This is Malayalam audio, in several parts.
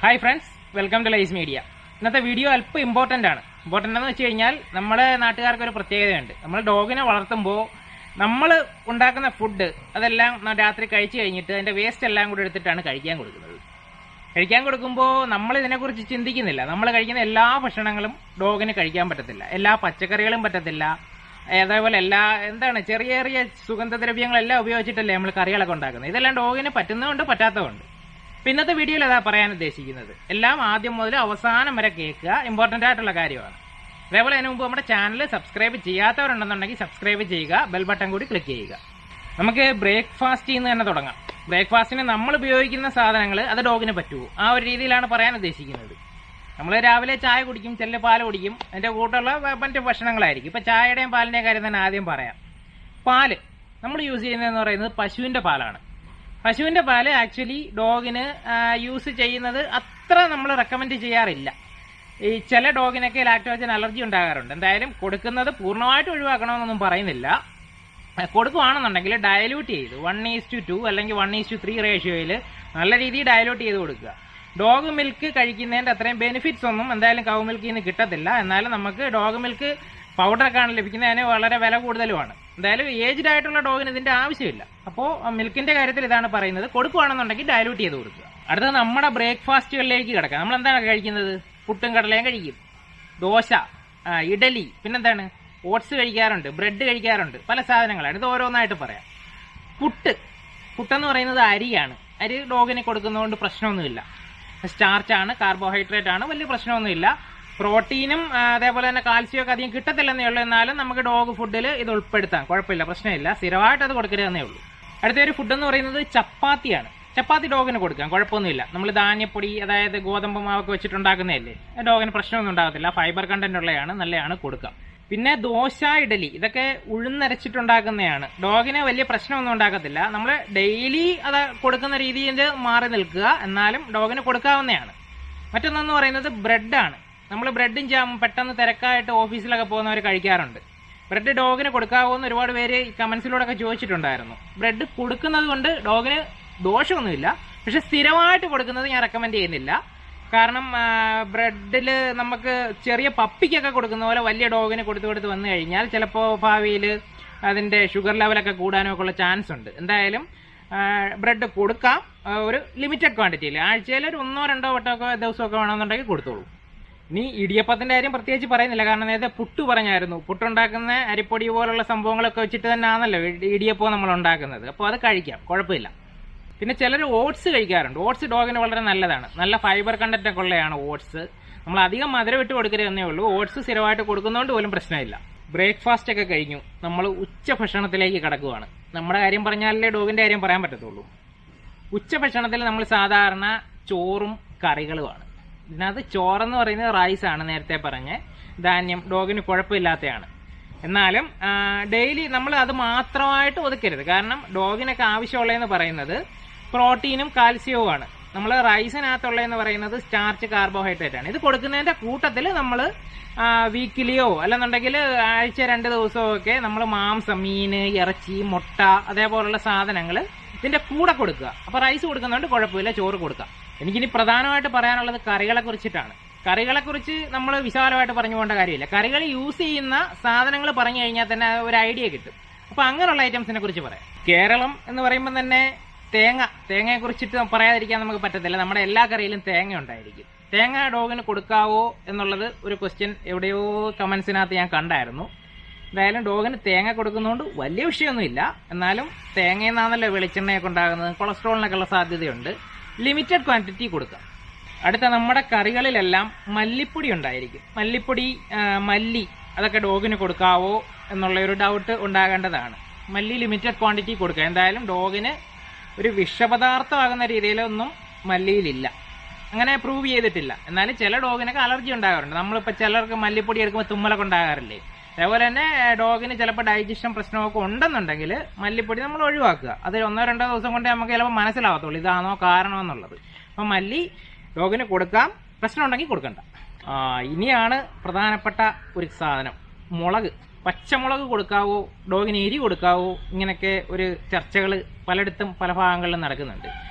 hi friends welcome to lies media ഇന്നത്തെ വീഡിയോ അല്പം ഇമ്പോർട്ടൻ്റ് ആണ് ഇമ്പോർട്ടൻ്റ് എന്ന് വെച്ച് കഴിഞ്ഞാൽ നമ്മുടെ നാട്ടുകാർക്ക് ഒരു പ്രത്യേകതയുണ്ട് നമ്മൾ ഡോഗിനെ വളർത്തുമ്പോൾ നമ്മൾ ഉണ്ടാക്കുന്ന ഫുഡ് അതെല്ലാം ന- രാത്രി കഴിച്ചു കഴിഞ്ഞിട്ട് അതിൻ്റെ വേസ്റ്റ് എല്ലാം കൂടി എടുത്തിട്ടാണ് കഴിക്കാൻ കൊടുക്കുന്നത് കഴിക്കാൻ കൊടുക്കുമ്പോൾ നമ്മൾ ഇതിനെക്കുറിച്ച് ചിന്തിക്കുന്നില്ല നമ്മൾ കഴിക്കുന്ന എല്ലാ ഭക്ഷണങ്ങളും ഡോഗിന് കഴിക്കാൻ പറ്റത്തില്ല എല്ലാ പച്ചക്കറികളും പറ്റത്തില്ല അതേപോലെ എല്ലാ എന്താണ് ചെറിയ ചെറിയ സുഗന്ധദ്രവ്യങ്ങളെല്ലാം ഉപയോഗിച്ചിട്ടല്ലേ നമ്മൾ കറികളൊക്കെ ഉണ്ടാക്കുന്നത് ഇതെല്ലാം ഡോഗിന് പറ്റുന്നതുകൊണ്ട് പറ്റാത്തതുകൊണ്ട് അപ്പൊ ഇന്നത്തെ വീഡിയോയിൽ അതാ പറയാൻ ഉദ്ദേശിക്കുന്നത് എല്ലാം ആദ്യം മുതൽ അവസാനം വരെ കേൾക്കുക ഇമ്പോർട്ടന്റ് ആയിട്ടുള്ള കാര്യമാണ് അതേപോലെ അതിന് മുമ്പ് നമ്മുടെ ചാനൽ സബ്സ്ക്രൈബ് ചെയ്യാത്തവരുണ്ടെന്നുണ്ടെങ്കിൽ സബ്സ്ക്രൈബ് ചെയ്യുക ബെൽ ബട്ടൺ കൂടി ക്ലിക്ക് ചെയ്യുക നമുക്ക് ബ്രേക്ക്ഫാസ്റ്റിൽ നിന്ന് തന്നെ തുടങ്ങാം ബ്രേക്ക്ഫാസ്റ്റിന് നമ്മൾ ഉപയോഗിക്കുന്ന സാധനങ്ങൾ അത് ഡോഗിന് പറ്റുമോ ആ ഒരു രീതിയിലാണ് പറയാൻ ഉദ്ദേശിക്കുന്നത് നമ്മൾ രാവിലെ ചായ കുടിക്കും ചെല്ല് പാൽ കുടിക്കും അതിന്റെ കൂട്ടുള്ള വ- മറ്റ് ഭക്ഷണങ്ങളായിരിക്കും ഇപ്പൊ ചായയുടെയും പാലിന്റെയും കാര്യം തന്നെ ആദ്യം പറയാം പാല് നമ്മൾ യൂസ് ചെയ്യുന്നതെന്ന് പറയുന്നത് പശുവിന്റെ പാലാണ് പശുവിന്റെ പാല് ആക്ച്വലി ഡോഗിന് യൂസ് ചെയ്യുന്നത് അത്ര നമ്മൾ റെക്കമെൻഡ് ചെയ്യാറില്ല ഈ ചില ഡോഗിനൊക്കെ ലാക്ടോജൻ അലർജി ഉണ്ടാകാറുണ്ട് എന്തായാലും കൊടുക്കുന്നത് പൂർണ്ണമായിട്ട് ഒഴിവാക്കണമെന്നൊന്നും പറയുന്നില്ല അഹ് കൊടുക്കുവാണെന്നുണ്ടെങ്കിൽ ഡയലൂട്ട് ചെയ്ത് വൺ ഈസ് ടു ടു അല്ലെങ്കിൽ വൺ ഈസ് ടു ത്രീ റേഷ്യോയിൽ നല്ല രീതിയിൽ ഡയലൂട്ട് ചെയ്ത് കൊടുക്കുക ഡോഗ് മിൽക്ക് കഴിക്കുന്നതിന്റെ അത്രയും ബെനിഫിറ്റ്സ് ഒന്നും എന്തായാലും കൗ മിൽക്കിൽ നിന്ന് കിട്ടത്തില്ല എന്നാലും നമുക്ക് ഡോഗ് മിൽക്ക് പൗഡറൊക്കെയാണ് ലഭിക്കുന്നത് അതിന് വളരെ വില കൂടുതലുമാണ് എന്തായാലും ഏജ്ഡ് ആയിട്ടുള്ള ഡോഗിന് ഇതിന്റെ ആവശ്യമില്ല അപ്പോൾ മിൽക്കിന്റെ കാര്യത്തിൽ ഇതാണ് പറയുന്നത് കൊടുക്കുവാണെന്നുണ്ടെങ്കിൽ ഡയലൂട്ട് ചെയ്ത് കൊടുക്കുക അടുത്തത് നമ്മുടെ ബ്രേക്ക്ഫാസ്റ്റുകളിലേക്ക് കിടക്കാം നമ്മൾ എന്താണ് കഴിക്കുന്നത് പുട്ടും കടലയും കഴിക്കും ദോശ ആ, ഇഡലി പിന്നെന്താണ് ഓട്സ് കഴിക്കാറുണ്ട് ബ്രെഡ് കഴിക്കാറുണ്ട് പല സാധനങ്ങളാണ് ഇത് ഓരോന്നായിട്ട് പറയാം പുട്ട് പുട്ടെന്ന് പറയുന്നത് അരിയാണ് അരി ഡോഗിന് കൊടുക്കുന്നതുകൊണ്ട് പ്രശ്നമൊന്നുമില്ല സ്റ്റാർച്ചാണ് കാർബോഹൈഡ്രേറ്റ് ആണ് വലിയ പ്രശ്നമൊന്നുമില്ല പ്രോട്ടീനും ആ, അതേപോലെ തന്നെ കാൽസ്യം ഒക്കെ അധികം കിട്ടത്തില്ലെന്നേ ഉള്ളൂ എന്നാലും നമുക്ക് ഡോഗ് ഫുഡിൽ ഇത് ഉൾപ്പെടുത്താം കുഴപ്പമില്ല പ്രശ്നമില്ല സ്ഥിരമായിട്ട് അത് കൊടുക്കരുതെന്നേ ഉള്ളൂ അടുത്ത ഒരു ഫുഡ് എന്ന് പറയുന്നത് ചപ്പാത്തിയാണ് ചപ്പാത്തി ഡോഗിന് കൊടുക്കാം കുഴപ്പമൊന്നുമില്ല നമ്മൾ ധാന്യപ്പൊടി അതായത് ഗോതമ്പ് മാവൊക്കെ വെച്ചിട്ടുണ്ടാക്കുന്നതല്ലേ ഡോഗിന് പ്രശ്നമൊന്നും ഉണ്ടാകത്തില്ല ഫൈബർ കണ്ടന്റ് ഉള്ളതാണ് നല്ലതാണ് കൊടുക്കാം പിന്നെ ദോശ ഇഡലി ഇതൊക്കെ ഉഴുന്നരച്ചിട്ടുണ്ടാക്കുന്നതാണ് ഡോഗിന് വലിയ പ്രശ്നമൊന്നും ഉണ്ടാക്കത്തില്ല നമ്മൾ ഡെയിലി അത് കൊടുക്കുന്ന രീതിയിൽ മാറി നിൽക്കുക എന്നാലും ഡോഗിന് കൊടുക്കാവുന്നതാണ് മറ്റൊന്നെന്ന് പറയുന്നത് ബ്രെഡാണ് നമ്മൾ ബ്രെഡും ജാമും പെട്ടെന്ന് തിരക്കായിട്ട് ഓഫീസിലൊക്കെ പോകുന്നവർ കഴിക്കാറുണ്ട് ബ്രെഡ് ഡോഗിന് കൊടുക്കാവോ എന്ന് ഒരുപാട് പേര് കമന്റ്സിലൂടെ ഒക്കെ ചോദിച്ചിട്ടുണ്ടായിരുന്നു ബ്രെഡ് കൊടുക്കുന്നത് കൊണ്ട് ഡോഗിന് ദോഷമൊന്നുമില്ല പക്ഷെ സ്ഥിരമായിട്ട് കൊടുക്കുന്നത് ഞാൻ റെക്കമെൻഡ് ചെയ്യുന്നില്ല കാരണം ബ്രെഡിൽ നമുക്ക് ചെറിയ പപ്പിക്കൊക്കെ കൊടുക്കുന്ന പോലെ വലിയ ഡോഗിന് കൊടുത്തു കൊടുത്ത് വന്നു കഴിഞ്ഞാൽ ചിലപ്പോൾ ഭാവിയിൽ അതിന്റെ ഷുഗർ ലെവലൊക്കെ കൂടാനും ഒക്കെ ഉള്ള ചാൻസ് ഉണ്ട് എന്തായാലും ബ്രെഡ് കൊടുക്കാം ആ, ഒരു ലിമിറ്റഡ് ക്വാണ്ടിറ്റിയിൽ ആഴ്ചയിൽ ഒരു ഒന്നോ രണ്ടോ വട്ടമൊക്കെ ദിവസമൊക്കെ വേണമെന്നുണ്ടെങ്കിൽ കൊടുത്തോളൂ ഇനി ഇടിയപ്പത്തിന്റെ കാര്യം പ്രത്യേകിച്ച് പറയുന്നില്ല കാരണം നേരത്തെ പുട്ട് പറഞ്ഞായിരുന്നു പുട്ടുണ്ടാക്കുന്ന അരിപ്പൊടി പോലുള്ള സംഭവങ്ങളൊക്കെ വെച്ചിട്ട് തന്നെ ആണല്ലോ ഇടി- ഇടിയപ്പം നമ്മൾ ഉണ്ടാക്കുന്നത് അപ്പോൾ അത് കഴിക്കാം കുഴപ്പമില്ല പിന്നെ ചിലർ ഓട്സ് കഴിക്കാറുണ്ട് ഓട്സ് ഡോഗിന് വളരെ നല്ലതാണ് നല്ല ഫൈബർ കണ്ടന്റ് ഒക്കെ ഉള്ളതാണ് ഓട്സ് നമ്മൾ അധികം മധുരം ഇട്ട് കൊടുക്കരുതെന്നേ ഉള്ളൂ ഓട്സ് സ്ഥിരമായിട്ട് കൊടുക്കുന്നതുകൊണ്ട് പോലും പ്രശ്നമില്ല ബ്രേക്ക്ഫാസ്റ്റ് ഒക്കെ കഴിഞ്ഞു നമ്മൾ ഉച്ചഭക്ഷണത്തിലേക്ക് കിടക്കുവാണ് നമ്മുടെ കാര്യം പറഞ്ഞാലേ ഡോഗിന്റെ കാര്യം പറയാൻ പറ്റത്തുള്ളൂ ഉച്ചഭക്ഷണത്തിൽ നമ്മൾ സാധാരണ ചോറും കറികളുമാണ് ഇതിനകത്ത് ചോറെന്ന് പറയുന്നത് റൈസ് ആണ് നേരത്തെ പറഞ്ഞ ധാന്യം ഡോഗിന് കുഴപ്പമില്ലാത്തതാണ് എന്നാലും ഡെയിലി നമ്മൾ അത് മാത്രമായിട്ട് ഒതുക്കരുത് കാരണം ഡോഗിനൊക്കെ ആവശ്യമുള്ളതെന്ന് പറയുന്നത് പ്രോട്ടീനും കാൽസ്യവുമാണ് നമ്മൾ റൈസിനകത്തുള്ളതെന്ന് പറയുന്നത് സ്റ്റാർച്ച് കാർബോഹൈഡ്രേറ്റ് ആണ് ഇത് കൊടുക്കുന്നതിന്റെ കൂട്ടത്തിൽ നമ്മൾ വീക്കിലിയോ അല്ലെന്നുണ്ടെങ്കിൽ ആഴ്ച രണ്ട് ദിവസമോ ഒക്കെ നമ്മൾ മാംസം മീന് ഇറച്ചി മുട്ട അതേപോലുള്ള സാധനങ്ങൾ ഇതിന്റെ കൂടെ കൊടുക്കുക അപ്പൊ റൈസ് കൊടുക്കുന്നതുകൊണ്ട് കുഴപ്പമില്ല ചോറ് കൊടുക്കാം എനിക്കിനി പ്രധാനമായിട്ട് പറയാനുള്ളത് കറികളെ കുറിച്ചിട്ടാണ് കറികളെ കുറിച്ച് നമ്മൾ വിശാലമായിട്ട് പറഞ്ഞു പോകേണ്ട കാര്യമില്ല കറികൾ യൂസ് ചെയ്യുന്ന സാധനങ്ങൾ പറഞ്ഞു കഴിഞ്ഞാൽ തന്നെ ഒരു ഐഡിയ കിട്ടും അപ്പൊ അങ്ങനെയുള്ള ഐറ്റംസിനെ കുറിച്ച് പറയാം കേരളം എന്ന് പറയുമ്പോൾ തന്നെ തേങ്ങ തേങ്ങയെ കുറിച്ചിട്ട് പറയാതിരിക്കാൻ നമുക്ക് പറ്റത്തില്ല നമ്മുടെ എല്ലാ കറിയിലും തേങ്ങ ഉണ്ടായിരിക്കും തേങ്ങ ഡോഗിന് കൊടുക്കാവോ എന്നുള്ളത് ഒരു ക്വസ്റ്റ്യൻ എവിടെയോ കമന്റ്സിനകത്ത് ഞാൻ കണ്ടായിരുന്നു എന്തായാലും ഡോഗിന് തേങ്ങ കൊടുക്കുന്നതുകൊണ്ട് വലിയ വിഷയമൊന്നുമില്ല എന്നാലും തേങ്ങയിൽ നിന്നാണല്ലോ വെളിച്ചെണ്ണയൊക്കെ ഉണ്ടാകുന്നത് കൊളസ്ട്രോളിനൊക്കെ ഉള്ള സാധ്യതയുണ്ട് ലിമിറ്റഡ് ക്വാണ്ടിറ്റി കൊടുക്കാം അടുത്ത നമ്മുടെ കറികളിലെല്ലാം മല്ലിപ്പൊടി ഉണ്ടായിരിക്കും മല്ലിപ്പൊടി ആ, മല്ലി അതൊക്കെ ഡോഗിന് കൊടുക്കാവോ എന്നുള്ള ഒരു ഡൗട്ട് ഉണ്ടാകേണ്ടതാണ് മല്ലി ലിമിറ്റഡ് ക്വാണ്ടിറ്റി കൊടുക്കുക എന്തായാലും ഡോഗിന് ഒരു വിഷപദാർത്ഥമാകുന്ന രീതിയിലൊന്നും മല്ലിയിലില്ല അങ്ങനെ പ്രൂവ് ചെയ്തിട്ടില്ല എന്നാലും ചില ഡോഗിനൊക്കെ അലർജി ഉണ്ടാകാറുണ്ട് നമ്മളിപ്പോൾ ചിലർക്ക് മല്ലിപ്പൊടി എടുക്കുമ്പോൾ തുമ്മലൊക്കെ ഉണ്ടാകാറില്ലേ അതേപോലെ തന്നെ ഡോഗിന് ചിലപ്പോൾ ഡൈജഷൻ പ്രശ്നമൊക്കെ ഉണ്ടെന്നുണ്ടെങ്കിൽ മല്ലിപ്പൊടി നമ്മൾ ഒഴിവാക്കുക അത് ഒന്നോ രണ്ടോ ദിവസം കൊണ്ട് നമുക്ക് ചിലപ്പോൾ മനസ്സിലാവത്തുള്ളൂ ഇതാണോ കാരണം എന്നുള്ളത് അപ്പം മല്ലി ഡോഗിന് കൊടുക്കാം പ്രശ്നം ഉണ്ടെങ്കിൽ കൊടുക്കണ്ട ആ, ഇനിയാണ് പ്രധാനപ്പെട്ട ഒരു സാധനം മുളക് പച്ചമുളക് കൊടുക്കാവോ ഡോഗിന് എരി കൊടുക്കാവോ ഇങ്ങനെയൊക്കെ ഒരു ചർച്ചകൾ പലയിടത്തും പല ഭാഗങ്ങളിലും നടക്കുന്നുണ്ട്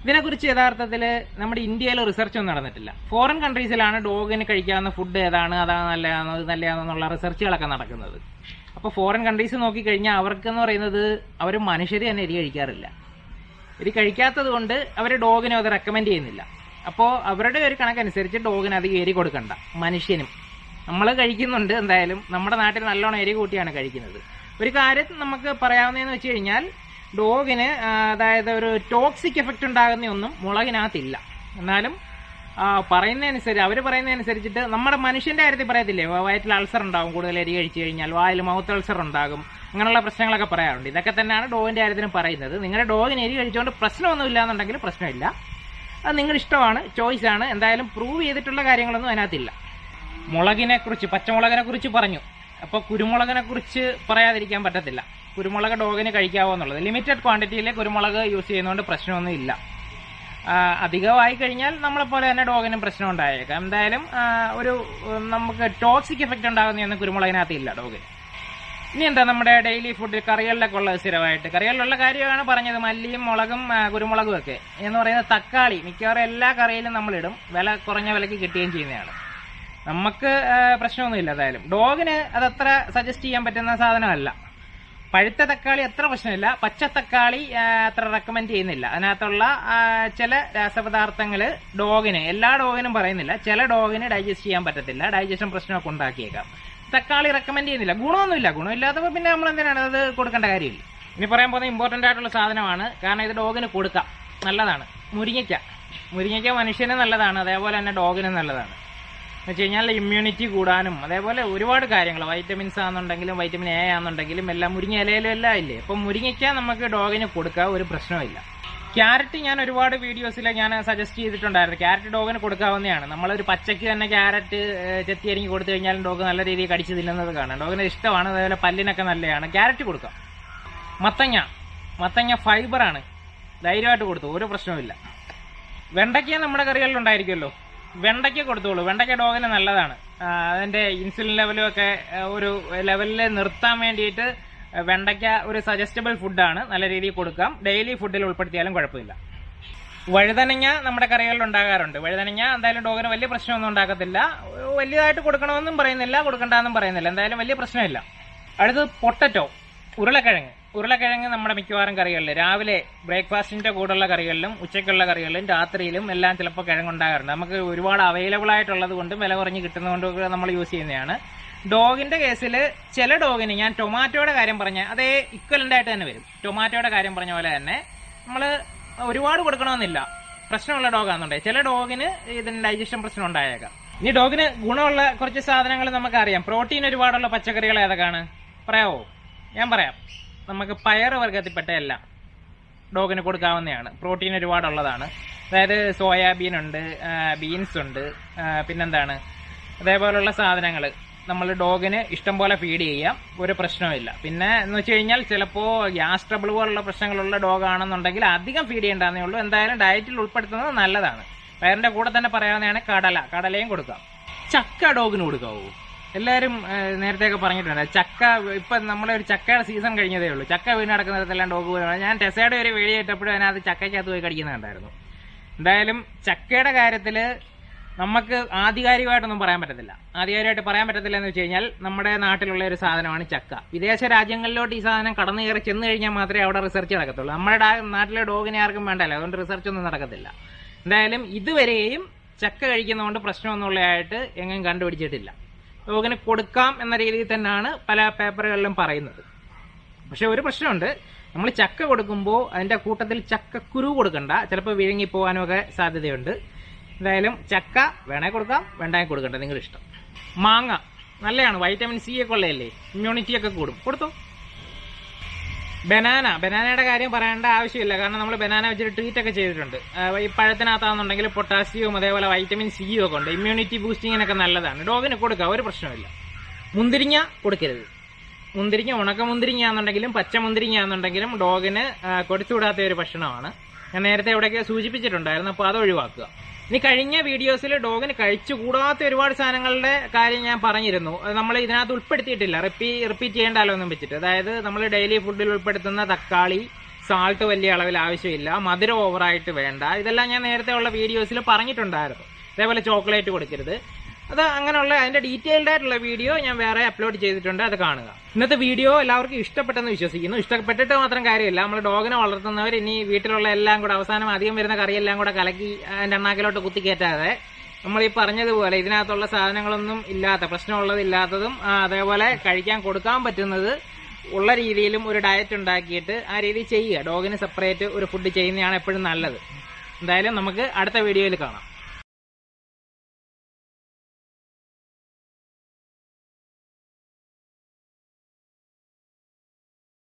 ഇതിനെക്കുറിച്ച് യഥാർത്ഥത്തിൽ നമ്മുടെ ഇന്ത്യയിൽ റിസർച്ച് ഒന്നും നടന്നിട്ടില്ല ഫോറിൻ കൺട്രീസിലാണ് ഡോഗിന് കഴിക്കാവുന്ന ഫുഡ് ഏതാണ് അതാണ് നല്ലതാണോ ഇത് നല്ലതാണോ എന്നുള്ള റിസർച്ചുകളൊക്കെ നടക്കുന്നത് അപ്പോൾ ഫോറിൻ കൺട്രീസ് നോക്കിക്കഴിഞ്ഞാൽ അവർക്കെന്ന് പറയുന്നത് അവർ മനുഷ്യർ തന്നെ എരി കഴിക്കാറില്ല എരി കഴിക്കാത്തത് കൊണ്ട് അവർ ഡോഗിനെ അത് റെക്കമെൻഡ് ചെയ്യുന്നില്ല അപ്പോൾ അവരുടെ ഒരു കണക്കനുസരിച്ച് ഡോഗിന് അധികം എരി കൊടുക്കണ്ട മനുഷ്യനും നമ്മൾ കഴിക്കുന്നുണ്ട് എന്തായാലും നമ്മുടെ നാട്ടിൽ നല്ലോണം എരി കൂട്ടിയാണ് കഴിക്കുന്നത് ഒരു കാര്യം നമുക്ക് പറയാവുന്നതെന്ന് വെച്ച് കഴിഞ്ഞാൽ ഡോഗിന് ആ, അതായത് ഒരു ടോക്സിക് എഫക്റ്റ് ഉണ്ടാകുന്നതൊന്നും മുളകിനകത്തില്ല എന്നാലും ആ, പറയുന്നതനുസരിച്ച് അവർ പറയുന്നതനുസരിച്ചിട്ട് നമ്മുടെ മനുഷ്യന്റെ കാര്യത്തിൽ പറയത്തില്ലേ വ- വയറ്റിൽ അൾസർ ഉണ്ടാകും കൂടുതൽ എരി കഴിച്ചു കഴിഞ്ഞാൽ വായിൽ മൗത്ത് അൾസർ ഉണ്ടാകും അങ്ങനെയുള്ള പ്രശ്നങ്ങളൊക്കെ പറയാറുണ്ട് ഇതൊക്കെ തന്നെയാണ് ഡോഗിന്റെ കാര്യത്തിനും പറയുന്നത് നിങ്ങളുടെ ഡോഗിന് എരി കഴിച്ചുകൊണ്ട് പ്രശ്നമൊന്നും ഇല്ലാന്നുണ്ടെങ്കിൽ പ്രശ്നമില്ല അത് നിങ്ങളുടെ ഇഷ്ടമാണ് ചോയ്സ് ആണ് എന്തായാലും പ്രൂവ് ചെയ്തിട്ടുള്ള കാര്യങ്ങളൊന്നും അതിനകത്തില്ല മുളകിനെ കുറിച്ച് പച്ചമുളകിനെ കുറിച്ച് പറഞ്ഞു അപ്പോൾ കുരുമുളകിനെ കുറിച്ച് പറയാതിരിക്കാൻ പറ്റത്തില്ല കുരുമുളക് ഡോഗിന് കഴിക്കാവോ എന്നുള്ളത് ലിമിറ്റഡ് ക്വാണ്ടിറ്റിയിൽ കുരുമുളക് യൂസ് ചെയ്യുന്നതുകൊണ്ട് പ്രശ്നമൊന്നും ഇല്ല ആ, അധികമായി കഴിഞ്ഞാൽ നമ്മളെ പോലെ തന്നെ ഡോഗിനും പ്രശ്നം ഉണ്ടായേക്കാം എന്തായാലും ആ, ഒരു ഉം, നമുക്ക് ടോക്സിക് എഫക്റ്റ് ഉണ്ടാകുന്നതൊന്നും കുരുമുളകിനകത്ത് ഇല്ല ഡോഗിന് ഇനി എന്താ നമ്മുടെ ഡെയിലി ഫുഡ് കറികളിലൊക്കെ ഉള്ളത് സ്ഥിരമായിട്ട് കറികളിലുള്ള കാര്യമാണ് പറഞ്ഞത് മല്ലിയും മുളകും ആ, കുരുമുളകും ഒക്കെ എന്ന് പറയുന്നത് തക്കാളി മിക്കവാറും എല്ലാ കറിയിലും നമ്മളിടും വില കുറഞ്ഞ വിലക്ക് കിട്ടുകയും ചെയ്യുന്നതാണ് നമുക്ക് ആ, പ്രശ്നമൊന്നുമില്ല എന്തായാലും ഡോഗിന് അതത്ര സജസ്റ്റ് ചെയ്യാൻ പറ്റുന്ന സാധനമല്ല പഴുത്ത തക്കാളി അത്ര പ്രശ്നമില്ല പച്ച തക്കാളി ആ, അത്ര റെക്കമെൻഡ് ചെയ്യുന്നില്ല അതിനകത്തുള്ള ആ, ചില രാസപദാർത്ഥങ്ങൾ ഡോഗിന് എല്ലാ ഡോഗിനും പറയുന്നില്ല ചില ഡോഗിന് ഡൈജസ്റ്റ് ചെയ്യാൻ പറ്റത്തില്ല ഡൈജഷൻ പ്രശ്നമൊക്കെ ഉണ്ടാക്കിയേക്കാം തക്കാളി റെക്കമെൻഡ് ചെയ്യുന്നില്ല ഗുണമൊന്നുമില്ല ഗുണമില്ലാത്തപ്പോൾ പിന്നെ നമ്മൾ എന്തിനാണ് അത് കൊടുക്കേണ്ട കാര്യമില്ല ഇനി പറയാൻ പോകുന്ന ഇമ്പോർട്ടൻ്റ് ആയിട്ടുള്ള സാധനമാണ് കാരണം ഇത് ഡോഗിന് കൊടുക്കാം നല്ലതാണ് മുരിങ്ങയ്ക്ക മുരിങ്ങയ്ക്ക മനുഷ്യന് നല്ലതാണ് അതേപോലെ തന്നെ ഡോഗിനും നല്ലതാണ് എന്ന് വെച്ച് കഴിഞ്ഞാൽ ഇമ്മ്യൂണിറ്റി കൂടാനും അതേപോലെ ഒരുപാട് കാര്യങ്ങൾ വൈറ്റമിൻസ് ആണെന്നുണ്ടെങ്കിലും വൈറ്റമിൻ എ ആണെന്നുണ്ടെങ്കിലും എല്ലാം മുരിങ്ങ ഇലയിലും എല്ലാം ഇല്ലേ അപ്പം മുരിങ്ങയ്ക്ക നമുക്ക് ഡോഗിന് കൊടുക്കുക ഒരു പ്രശ്നമില്ല ക്യാരറ്റ് ഞാൻ ഒരുപാട് വീഡിയോസിൽ ഞാൻ സജസ്റ്റ് ചെയ്തിട്ടുണ്ടായിരുന്നു ക്യാരറ്റ് ഡോഗിന് കൊടുക്കാവുന്നതാണ് നമ്മളൊരു പച്ചയ്ക്ക് തന്നെ ക്യാരറ്റ് ഏഹ്, ചെത്തി അരിഞ്ഞ് കൊടുത്തു കഴിഞ്ഞാൽ ഡോഗ് നല്ല രീതിയിൽ കടിച്ച് തിന്നുന്നത് കാണാം ഡോഗിന് ഇഷ്ടമാണ് അതേപോലെ പല്ലിനൊക്കെ നല്ലതാണ് ക്യാരറ്റ് കൊടുക്കാം മത്തങ്ങ മത്തങ്ങ ഫൈബറാണ് ധൈര്യമായിട്ട് കൊടുത്തു ഒരു പ്രശ്നവുമില്ല വെണ്ടയ്ക്ക നമ്മുടെ കറികളിൽ ഉണ്ടായിരിക്കുമല്ലോ വെണ്ടയ്ക്ക കൊടുത്തോളൂ വെണ്ടയ്ക്ക ഡോഗിന് നല്ലതാണ് ആ, അതിന്റെ ഇൻസുലിൻ ലെവലും ഒക്കെ ആ, ഒരു ലെവലിൽ നിർത്താൻ വേണ്ടിയിട്ട് വെണ്ടയ്ക്ക ഒരു സജസ്റ്റബിൾ ഫുഡാണ് നല്ല രീതിയിൽ കൊടുക്കാം ഡെയിലി ഫുഡിൽ ഉൾപ്പെടുത്തിയാലും കുഴപ്പമില്ല വഴുതനങ്ങ നമ്മുടെ കറികളിൽ ഉണ്ടാകാറുണ്ട് വഴുതനങ്ങ എന്തായാലും ഡോഗിന് വലിയ പ്രശ്നമൊന്നും ഉണ്ടാക്കത്തില്ല വലിയതായിട്ട് കൊടുക്കണമെന്നും പറയുന്നില്ല കൊടുക്കണ്ടെന്നും പറയുന്നില്ല എന്തായാലും വലിയ പ്രശ്നമില്ല അടുത്തത് പൊട്ടറ്റോ ഉരുളക്കിഴങ്ങ് ഉരുളക്കിഴങ്ങ് നമ്മുടെ മിക്കവാറും കറികളിൽ രാവിലെ ബ്രേക്ക്ഫാസ്റ്റിന്റെ കൂടെയുള്ള കറികളിലും ഉച്ചയ്ക്കുള്ള കറികളിലും രാത്രിയിലും എല്ലാം ചിലപ്പോൾ കിഴങ്ങുണ്ടാകാറുണ്ട് നമുക്ക് ഒരുപാട് അവൈലബിൾ ആയിട്ടുള്ളത് കൊണ്ടും വില കുറഞ്ഞ് കിട്ടുന്നതുകൊണ്ടും ഒക്കെ നമ്മൾ യൂസ് ചെയ്യുന്നതാണ് ഡോഗിന്റെ കേസിൽ ചില ഡോഗിന് ഞാൻ ടൊമാറ്റോയുടെ കാര്യം പറഞ്ഞ അതേ ഇക്വലന്റ് ആയിട്ട് തന്നെ വരും ടൊമാറ്റോയുടെ കാര്യം പറഞ്ഞ പോലെ തന്നെ നമ്മൾ ഒരുപാട് കൊടുക്കണമെന്നില്ല പ്രശ്നമുള്ള ഡോഗാണെന്നുണ്ടെങ്കിൽ ചില ഡോഗിന് ഇതിന് ഡൈജഷൻ പ്രശ്നം ഉണ്ടായേക്കാം ഇനി ഡോഗിന് ഗുണമുള്ള കുറച്ച് സാധനങ്ങൾ നമുക്കറിയാം പ്രോട്ടീൻ ഒരുപാടുള്ള പച്ചക്കറികൾ ഏതൊക്കെയാണ് പറയാവോ ഞാൻ പറയാം നമുക്ക് പയർ വർഗത്തിൽപ്പെട്ട എല്ലാം ഡോഗിന് കൊടുക്കാവുന്നതാണ് പ്രോട്ടീൻ ഒരുപാടുള്ളതാണ് അതായത് സോയാബീൻ ഉണ്ട് ബീൻസ് ഉണ്ട് ആ, പിന്നെന്താണ് അതേപോലുള്ള സാധനങ്ങൾ നമ്മൾ ഡോഗിന് ഇഷ്ടം പോലെ ഫീഡ് ചെയ്യാം ഒരു പ്രശ്നവുമില്ല പിന്നെ എന്ന് വെച്ച് കഴിഞ്ഞാൽ ചിലപ്പോൾ ഗ്യാസ് ട്രബിൾ പോലുള്ള പ്രശ്നങ്ങളുള്ള ഡോഗ് ആണെന്നുണ്ടെങ്കിൽ അധികം ഫീഡ് ചെയ്യേണ്ടതേ ഉള്ളൂ എന്തായാലും ഡയറ്റിൽ ഉൾപ്പെടുത്തുന്നത് നല്ലതാണ് പയറിന്റെ കൂടെ തന്നെ പറയാവുന്നതാണ് കടല കടലയും കൊടുക്കാം ചക്ക ഡോഗിന് കൊടുക്കാവൂ എല്ലാവരും നേരത്തെയൊക്കെ പറഞ്ഞിട്ടുണ്ട് ചക്ക ഇപ്പം നമ്മളെ ഒരു ചക്കയുടെ സീസൺ കഴിഞ്ഞതേ ഉള്ളൂ ചക്ക വീണ് നടക്കുന്നിടത്തെല്ലാം ഡോഗ് പോയി ഞാൻ ടെസയുടെ ഒരു വീഡിയോ ഇട്ടപ്പോഴും അതിനകത്ത് ചക്കയ്ക്കകത്ത് പോയി കടിക്കുന്നുണ്ടായിരുന്നു എന്തായാലും ചക്കയുടെ കാര്യത്തിൽ നമുക്ക് ആധികാരികമായിട്ടൊന്നും പറയാൻ പറ്റത്തില്ല ആധികാരികമായിട്ട് പറയാൻ പറ്റത്തില്ല എന്ന് വെച്ച് കഴിഞ്ഞാൽ നമ്മുടെ നാട്ടിലുള്ള ഒരു സാധനമാണ് ചക്ക വിദേശ രാജ്യങ്ങളിലോട്ട് ഈ സാധനം കടന്നു കയറി ചെന്ന് കഴിഞ്ഞാൽ മാത്രമേ അവിടെ റിസർച്ച് നടക്കത്തുള്ളൂ നമ്മുടെ ഡാ- നാട്ടിലെ ഡോഗിനെ ആർക്കും വേണ്ടല്ലോ അതുകൊണ്ട് റിസർച്ച് ഒന്നും നടക്കത്തില്ല എന്തായാലും ഇതുവരെയും ചക്ക കഴിക്കുന്നതുകൊണ്ട് പ്രശ്നമൊന്നുള്ളതായിട്ട് എങ്ങും കണ്ടുപിടിച്ചിട്ടില്ല ഡോഗിന് കൊടുക്കാം എന്ന രീതിയിൽ തന്നെയാണ് പല പേപ്പറുകളിലും പറയുന്നത് പക്ഷെ ഒരു പ്രശ്നമുണ്ട് നമ്മൾ ചക്ക കൊടുക്കുമ്പോൾ അതിന്റെ കൂട്ടത്തിൽ ചക്കക്കുരു കൊടുക്കണ്ട ചിലപ്പോൾ വിഴുങ്ങി പോകാനും ഒക്കെ സാധ്യതയുണ്ട് എന്തായാലും ചക്ക വേണേ കൊടുക്കാം വേണ്ടായി കൊടുക്കണ്ട നിങ്ങളുടെ ഇഷ്ടം മാങ്ങ നല്ലതാണ് വൈറ്റമിൻ സി ഒക്കെ ഉള്ളതല്ലേ ഇമ്മ്യൂണിറ്റി ഒക്കെ കൂടും കൊടുത്തു ബനാന ബനാനയുടെ കാര്യം പറയേണ്ട ആവശ്യമില്ല കാരണം നമ്മൾ ബനാന വെച്ചിട്ട് ട്രീറ്റ് ഒക്കെ ചെയ്തിട്ടുണ്ട് ആ, ഈ പഴത്തിനകത്താണെന്നുണ്ടെങ്കിൽ പൊട്ടാസ്യവും അതേപോലെ വൈറ്റമിൻ സിയും ഒക്കെ ഉണ്ട് ഇമ്മ്യൂണിറ്റി ബൂസ്റ്റിങ്ങിനൊക്കെ നല്ലതാണ് ഡോഗിന് കൊടുക്കുക ഒരു പ്രശ്നമില്ല മുന്തിരിങ്ങ കൊടുക്കരുത് മുന്തിരിങ്ങ ഉണക്ക മുന്തിരിങ്ങ ആണെന്നുണ്ടെങ്കിലും പച്ച മുന്തിരിങ്ങ ആണെന്നുണ്ടെങ്കിലും ഡോഗിന് ആ, കൊടുത്തുവിടാത്ത ഒരു ഭക്ഷണമാണ് ഞാൻ നേരത്തെ എവിടെയൊക്കെ സൂചിപ്പിച്ചിട്ടുണ്ടായിരുന്നു അപ്പോൾ അത് ഒഴിവാക്കുക ഇനി കഴിഞ്ഞ വീഡിയോസിൽ ഡോഗിന് കഴിച്ചുകൂടാത്ത ഒരുപാട് സാധനങ്ങളുടെ കാര്യം ഞാൻ പറഞ്ഞിരുന്നു അത് നമ്മൾ ഇതിനകത്ത് ഉൾപ്പെടുത്തിയിട്ടില്ല റിപ്പീ റിപ്പീറ്റ് ചെയ്യേണ്ടല്ലോ എന്നും വെച്ചിട്ട് അതായത് നമ്മൾ ഡെയിലി ഫുഡിൽ ഉൾപ്പെടുത്തുന്ന തക്കാളി സാൾട്ട് വലിയ അളവിൽ ആവശ്യമില്ല മധുരം ഓവറായിട്ട് വേണ്ട ഇതെല്ലാം ഞാൻ നേരത്തെ ഉള്ള വീഡിയോസിൽ പറഞ്ഞിട്ടുണ്ടായിരുന്നു അതേപോലെ ചോക്ലേറ്റ് കൊടുക്കരുത് അത് അങ്ങനെയുള്ള അതിന്റെ ഡീറ്റെയിൽഡ് ആയിട്ടുള്ള വീഡിയോ ഞാൻ വേറെ അപ്ലോഡ് ചെയ്തിട്ടുണ്ട് അത് കാണുക ഇന്നത്തെ വീഡിയോ എല്ലാവർക്കും ഇഷ്ടപ്പെട്ടെന്ന് വിശ്വസിക്കുന്നു ഇഷ്ടപ്പെട്ടിട്ട് മാത്രം കാര്യമില്ല നമ്മൾ ഡോഗിനെ വളർത്തുന്നവർ ഇനി വീട്ടിലുള്ള എല്ലാം കൂടെ അവസാനം അധികം വരുന്ന കറിയെല്ലാം കൂടെ കലക്കി അതിന്റെ എണ്ണാക്കിലോട്ട് കുത്തിക്കയറ്റാതെ നമ്മൾ ഈ പറഞ്ഞതുപോലെ ഇതിനകത്തുള്ള സാധനങ്ങളൊന്നും ഇല്ലാത്ത പ്രശ്നമുള്ളത് ഇല്ലാത്തതും ആ, അതേപോലെ കഴിക്കാൻ കൊടുക്കാൻ പറ്റുന്നത് ഉള്ള രീതിയിലും ഒരു ഡയറ്റ് ഉണ്ടാക്കിയിട്ട് ആ രീതിയിൽ ചെയ്യുക ഡോഗിന് സെപ്പറേറ്റ് ഒരു ഫുഡ് ചെയ്യുന്നതാണ് എപ്പോഴും നല്ലത് എന്തായാലും നമുക്ക് അടുത്ത വീഡിയോയിൽ കാണാം